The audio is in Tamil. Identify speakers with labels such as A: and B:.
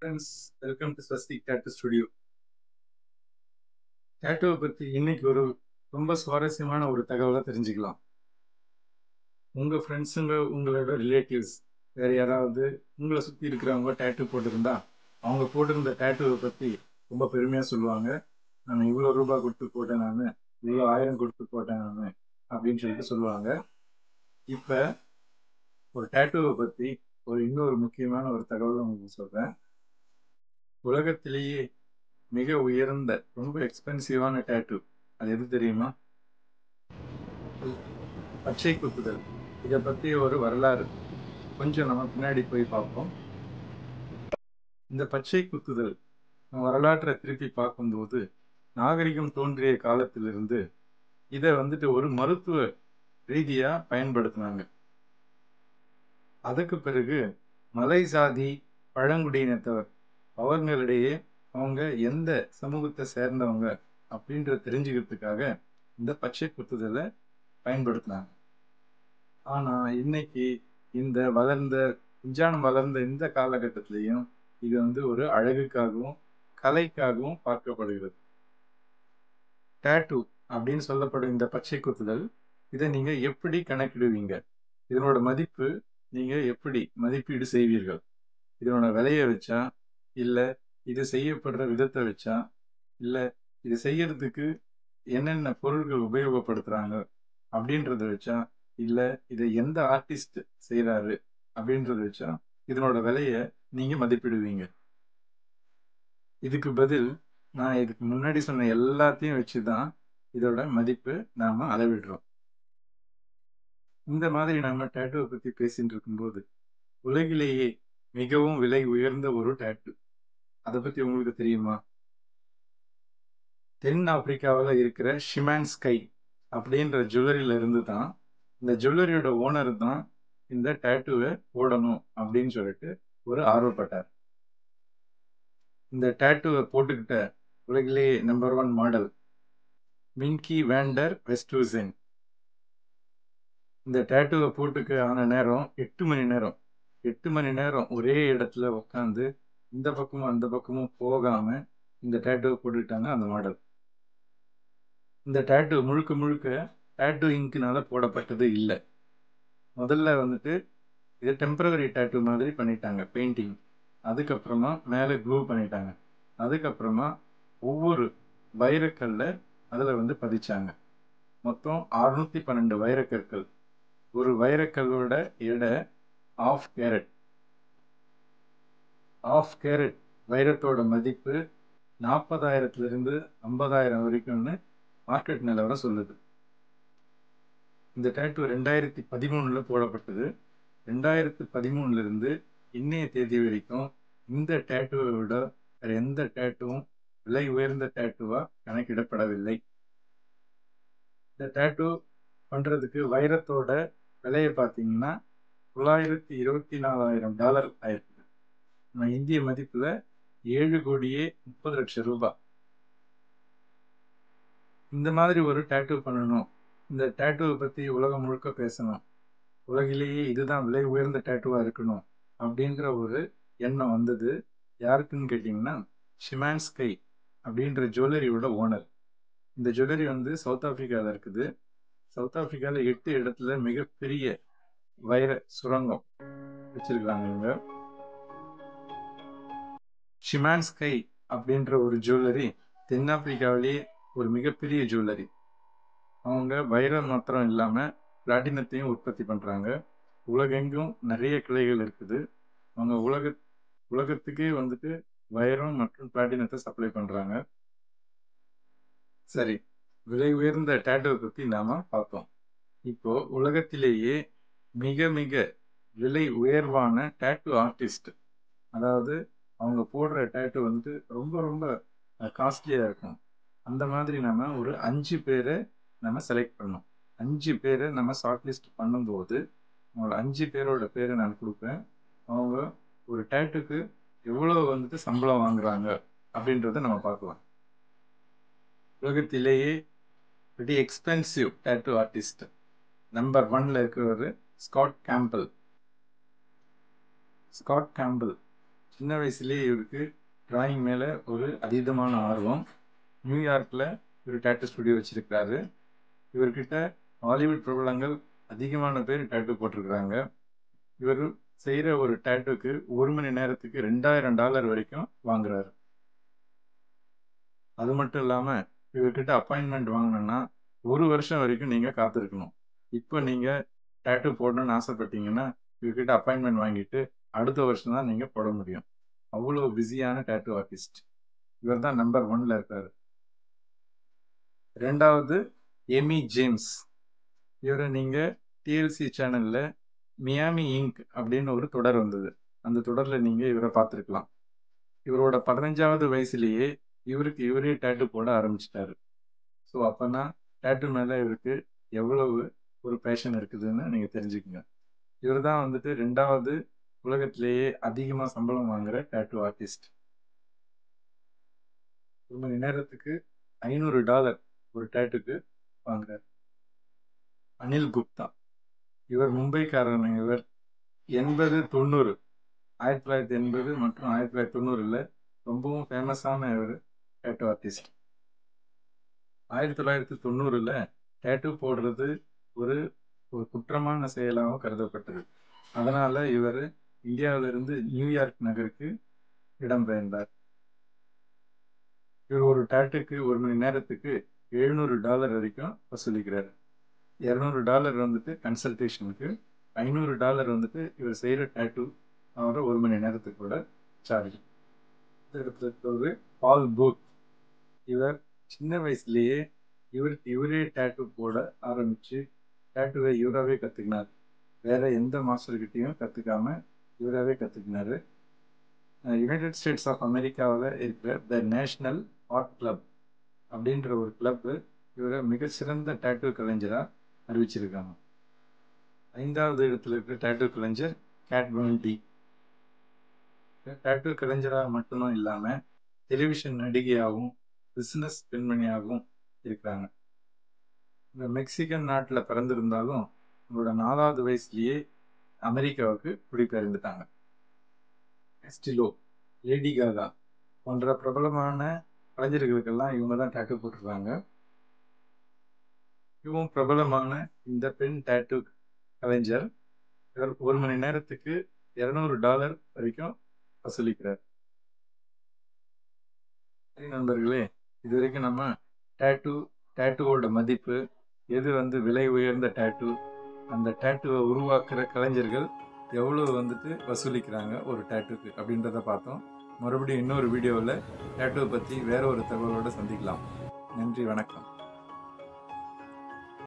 A: friends welcome to Swastik tattoo studio டேட்டுவை பற்றி இன்னைக்கு ஒரு ரொம்ப சுவாரஸ்யமான ஒரு தகவலை தெரிஞ்சுக்கலாம் உங்கள் ஃப்ரெண்ட்ஸுங்க உங்களோட ரிலேட்டிவ்ஸ் வேறு யாராவது உங்களை சுற்றி இருக்கிறவங்க டேட்டு போட்டிருந்தா அவங்க போட்டிருந்த டேட்டுவை பற்றி ரொம்ப பெருமையாக சொல்லுவாங்க நான் இவ்வளோ ரூபாய் கொடுத்து போட்டேன் நான் இவ்வளோ ஆயிரம் கொடுத்து போட்டேன் நான் அப்படின்னு சொல்லிட்டு சொல்லுவாங்க இப்போ ஒரு டேட்டுவை பற்றி ஒரு இன்னொரு முக்கியமான ஒரு தகவலை உங்களுக்கு சொல்கிறேன் உலகத்திலேயே மிக உயர்ந்த ரொம்ப எக்ஸ்பென்சிவான டேட்டு அது எது தெரியுமா பச்சை குத்துதல் இதை பற்றி ஒரு வரலாறு கொஞ்சம் நம்ம பின்னாடி போய் பார்ப்போம் இந்த பச்சை குத்துதல் நம்ம வரலாற்றை திருப்பி பார்க்கும்போது நாகரிகம் தோன்றிய காலத்திலிருந்து இதை வந்துட்டு ஒரு மருத்துவ ரீதியாக பயன்படுத்தினாங்க அதுக்கு பிறகு மலை சாதி பழங்குடியினத்தவர் அவர்களிடையே அவங்க எந்த சமூகத்தை சேர்ந்தவங்க அப்படின்றத தெரிஞ்சுக்கிறதுக்காக இந்த பச்சை குத்துதலை பயன்படுத்தினாங்க ஆனால் இன்னைக்கு இந்த வளர்ந்த விஞ்ஞானம் வளர்ந்த இந்த காலகட்டத்திலையும் இது வந்து ஒரு அழகுக்காகவும் கலைக்காகவும் பார்க்கப்படுகிறது டேட்டு அப்படின்னு சொல்லப்படும் இந்த பச்சை குத்துதல் இதை நீங்க எப்படி கணக்கிடுவீங்க இதனோட மதிப்பு நீங்க எப்படி மதிப்பீடு செய்வீர்கள் இதனோட விலையை வச்சா இல்லை இது செய்யப்படுற விதத்தை வச்சா இல்லை இது செய்யறதுக்கு என்னென்ன பொருட்கள் உபயோகப்படுத்துறாங்க அப்படின்றத வச்சா இல்லை இதை எந்த ஆர்டிஸ்ட் செய்கிறாரு அப்படின்றத வச்சா இதனோட விலையை நீங்க மதிப்பிடுவீங்க இதுக்கு பதில் நான் இதுக்கு முன்னாடி சொன்ன எல்லாத்தையும் வச்சு தான் இதோட மதிப்பு நாம அளவிடுறோம் இந்த மாதிரி நாம டேட்டுவை பத்தி பேசிட்டு இருக்கும்போது உலகிலேயே மிகவும் விலை உயர்ந்த ஒரு டேட்டு அதை பத்தி உங்களுக்கு தெரியுமா தென் ஆப்பிரிக்காவில் இருக்கிற ஷிமான் ஸ்கை அப்படின்ற ஜுவல்லரியில இருந்து தான் இந்த ஜுவல்லரியோட ஓனர் தான் இந்த டேட்டுவை போடணும் அப்படின்னு சொல்லிட்டு ஒரு ஆர்வப்பட்டார் இந்த டேட்டுவை போட்டுக்கிட்ட உலகிலேயே number one model Minki van der Westhuizen இந்த டேட்டுவை போட்டுக்க ஆன நேரம் எட்டு மணி நேரம் எட்டு மணி நேரம் ஒரே இடத்துல உட்காந்து இந்த பக்கமும் அந்த பக்கமும் போகாம இந்த டேட்டுவை போட்டுக்கிட்டாங்க அந்த மாடல் இந்த டேட்டு முழுக்க முழுக்க டேட்டு இங்க்குனால போடப்பட்டது இல்லை முதல்ல வந்துட்டு இது டெம்பரவரி டேட்டு மாதிரி பண்ணிட்டாங்க பெயிண்டிங் அதுக்கப்புறமா மேலே க்ளூ பண்ணிட்டாங்க அதுக்கப்புறமா ஒவ்வொரு வைரக்கல்ல அதில் வந்து பதிச்சாங்க மொத்தம் அறுநூத்தி பன்னெண்டு வைரக்கற்கள் ஒரு வைரக்கல்லோட எடை ஆஃப் கேரட் ஆஃப் கேரட் வைரத்தோட மதிப்பு நாற்பதாயிரத்துலேருந்து ஐம்பதாயிரம் வரைக்கும்னு மார்க்கெட் நிலவரம் சொல்லுது இந்த டேட்டு ரெண்டாயிரத்தி பதிமூணில் போடப்பட்டது ரெண்டாயிரத்தி பதிமூணுலேருந்து இன்னைய தேதி வரைக்கும் இந்த டேட்டுவை விட வேறு எந்த டேட்டுவும் விலை உயர்ந்த டேட்டுவாக கணக்கிடப்படவில்லை இந்த டேட்டு பண்ணுறதுக்கு வைரத்தோட விலையை பார்த்தீங்கன்னா தொள்ளாயிரத்தி இருபத்தி நாலாயிரம் டாலர் ஆயிருக்கு நம்ம இந்திய மதிப்பில் ஏழு கோடியே முப்பது லட்சம் ரூபாய் இந்த மாதிரி ஒரு டேட்டு பண்ணணும் இந்த டேட்டுவை பற்றி உலகம் முழுக்க பேசணும் உலகிலேயே இதுதான் விலை உயர்ந்த டேட்டுவாக இருக்கணும் அப்படின்ற ஒரு எண்ணம் வந்தது யாருக்குன்னு கேட்டிங்கன்னா ஷிமான்ஸ்கை அப்படின்ற ஜுவல்லரியோட ஓனர் இந்த ஜுவல்லரி வந்து சவுத் ஆஃப்ரிக்காவில் இருக்குது சவுத் ஆஃப்ரிக்காவில் எட்டு இடத்துல மிகப்பெரிய வைர சுரங்கம் வச்சிருக்காங்க இவங்க ஷிமான்ஸ்கை அப்படின்ற ஒரு ஜுவல்லரி தென்னாப்பிரிக்காவிலேயே ஒரு மிகப்பெரிய ஜுவல்லரி அவங்க வைரம் மாத்திரம் இல்லாமல் பிளாட்டினத்தையும் உற்பத்தி பண்ணுறாங்க உலகெங்கும் நிறைய கிளைகள் இருக்குது அவங்க உலக உலகத்துக்கே வந்துட்டு வைரம் மற்றும் பிளாட்டினத்தை சப்ளை பண்ணுறாங்க சரி விலை உயர்ந்த டேட்டுவை பற்றி நாம் பார்த்தோம் இப்போ உலகத்திலேயே மிக மிக விலை உயர்வான டேட்டு ஆர்டிஸ்ட் அதாவது அவங்க போடுற டேட்டு வந்து ரொம்ப ரொம்ப காஸ்ட்லியாக இருக்கும் அந்த மாதிரி நம்ம ஒரு அஞ்சு பேரை நம்ம செலக்ட் பண்ணோம் அஞ்சு பேரை நம்ம ஷார்ட் லிஸ்ட் பண்ணும்போது அவங்களோட அஞ்சு பேரோட பேரை நான் கொடுப்பேன் அவங்க ஒரு டேட்டுக்கு எவ்வளோ வந்துட்டு சம்பளம் வாங்குறாங்க அப்படின்றத நம்ம பார்க்கலாம் உலகத்திலேயே very expensive tattoo artist number ஒன்ல இருக்கிறவர் ஸ்காட் கேம்பிள் ஸ்காட் கேம்பிள் சின்ன வயசுலேயே இவருக்கு டிராயிங் மேலே ஒரு அதீதமான ஆர்வம் நியூயார்க்கில் இவர் டேட்டு ஸ்டுடியோ வச்சிருக்கிறாரு இவர்கிட்ட ஹாலிவுட் பிரபலங்கள் அதிகமான பேர் டேட்டு போட்டிருக்கிறாங்க இவர் செய்கிற ஒரு டேட்டுக்கு ஒரு மணி நேரத்துக்கு ரெண்டாயிரம் டாலர் வரைக்கும் வாங்குறாரு அது மட்டும் இல்லாமல் இவர்கிட்ட அப்பாயின்மெண்ட் வாங்கணும்னா ஒரு வருஷம் வரைக்கும் நீங்கள் காத்திருக்கணும் இப்போ நீங்கள் டேட்டு போடணும்னு ஆசைப்பட்டீங்கன்னா இவர்கிட்ட அப்பாயின்மெண்ட் வாங்கிட்டு அடுத்த வருஷம் தான் நீங்கள் போட முடியும் அவ்வளோ பிஸியான டேட்டு ஆர்டிஸ்ட் இவர் தான் நம்பர் ஒன்ல இருக்காரு ரெண்டாவது எமி ஜேம்ஸ் இவரை நீங்கள் டிஎல்சி சேனலில் மியாமி இங்க் அப்படின்னு ஒரு தொடர் வந்தது அந்த தொடரில் நீங்கள் இவரை பார்த்துருக்கலாம் இவரோட பதினஞ்சாவது வயசுலேயே இவருக்கு இவரே டேட்டு போட ஆரம்பிச்சிட்டாரு ஸோ அப்போனா டேட்டு மேலே இவருக்கு எவ்வளவு ஒரு பேஷன் இருக்குதுன்னு நீங்கள் தெரிஞ்சுக்கங்க இவர் தான் வந்துட்டு ரெண்டாவது உலகத்திலேயே அதிகமாக சம்பளம் வாங்குற டேட்டு ஆர்டிஸ்ட் ஒரு மணி நேரத்துக்கு ஐநூறு டாலர் ஒரு டேட்டுக்கு வாங்குறார் அனில் குப்தா இவர் மும்பைக்காரன் இவர் எண்பது தொண்ணூறு ஆயிரத்தி தொள்ளாயிரத்தி எண்பது மற்றும் ஆயிரத்தி தொள்ளாயிரத்தி தொண்ணூறில் ரொம்பவும் ஃபேமஸான இவர் டேட்டு ஆர்டிஸ்ட் ஆயிரத்தி தொள்ளாயிரத்தி தொண்ணூறில் டேட்டு போடுறது ஒரு ஒரு குற்றமான செயலாகவும் கருதப்பட்டது அதனால் இவர் இந்தியாவிலிருந்து நியூயார்க் நகருக்கு இடம்பெயர்ந்தார் இவர் ஒரு டேட்டுக்கு ஒரு மணி நேரத்துக்கு எழுநூறு டாலர் வரைக்கும் வசூலிக்கிறார் இரநூறு டாலர் வந்துட்டு கன்சல்டேஷனுக்கு ஐநூறு டாலர் வந்துட்டு இவர் செய்கிற டேட்டு அவரை ஒரு மணி நேரத்துக்கு கூட சார்ஜ் ஒரு பால் பூத் இவர் சின்ன வயசுலேயே இவருக்கு இவரே டேட்டு போட ஆரம்பித்து டேட்டுவை இவராகவே கற்றுக்கினார் வேற எந்த மாஸ்டர்கிட்டையும் கற்றுக்காம இவராகவே கற்றுக்கினாரு யுனைடெட் ஸ்டேட்ஸ் ஆஃப் அமெரிக்காவில் இருக்கிற த நேஷ்னல் ஆர்ட் கிளப் அப்படின்ற ஒரு கிளப்பு இவரை மிக சிறந்த டேட்டு கலைஞராக அறிவிச்சிருக்காங்க ஐந்தாவது இடத்துல இருக்கிற டேட்டு கலைஞர் கேட் டி டேட்டு கலைஞராக மட்டும் இல்லாமல் டெலிவிஷன் நடிகையாகவும் பிஸ்னஸ் பெண்மணியாகவும் இருக்கிறாங்க இந்த மெக்சிகன் நாட்டில் பிறந்திருந்தாலும் அவங்களோட நாலாவது வயசுலேயே அமெரிக்காவுக்கு குடிபெயர்ந்துட்டாங்க ஸ்டிலோ லேடி காகா போன்ற பிரபலமான கலைஞர்களுக்கெல்லாம் இவங்க தான் டேட்டு போட்டிருக்காங்க மிகவும் பிரபலமான இந்த பெண் டேட்டு கலைஞர் ஒரு மணி நேரத்துக்கு இரநூறு டாலர் வரைக்கும் வசூலிக்கிறார் சரி நண்பர்களே இது வரைக்கும் நம்ம டேட்டு டேட்டுவோட மதிப்பு எது வந்து விலை உயர்ந்த டேட்டு அந்த டேட்டுவை உருவாக்குற கலைஞர்கள் எவ்வளோ வந்துட்டு வசூலிக்கிறாங்க ஒரு டேட்டுக்கு அப்படின்றத பார்த்தோம் மறுபடியும் இன்னொரு வீடியோவில் டேட்டுவை பற்றி வேற ஒரு தகவலோடு சந்திக்கலாம் நன்றி வணக்கம்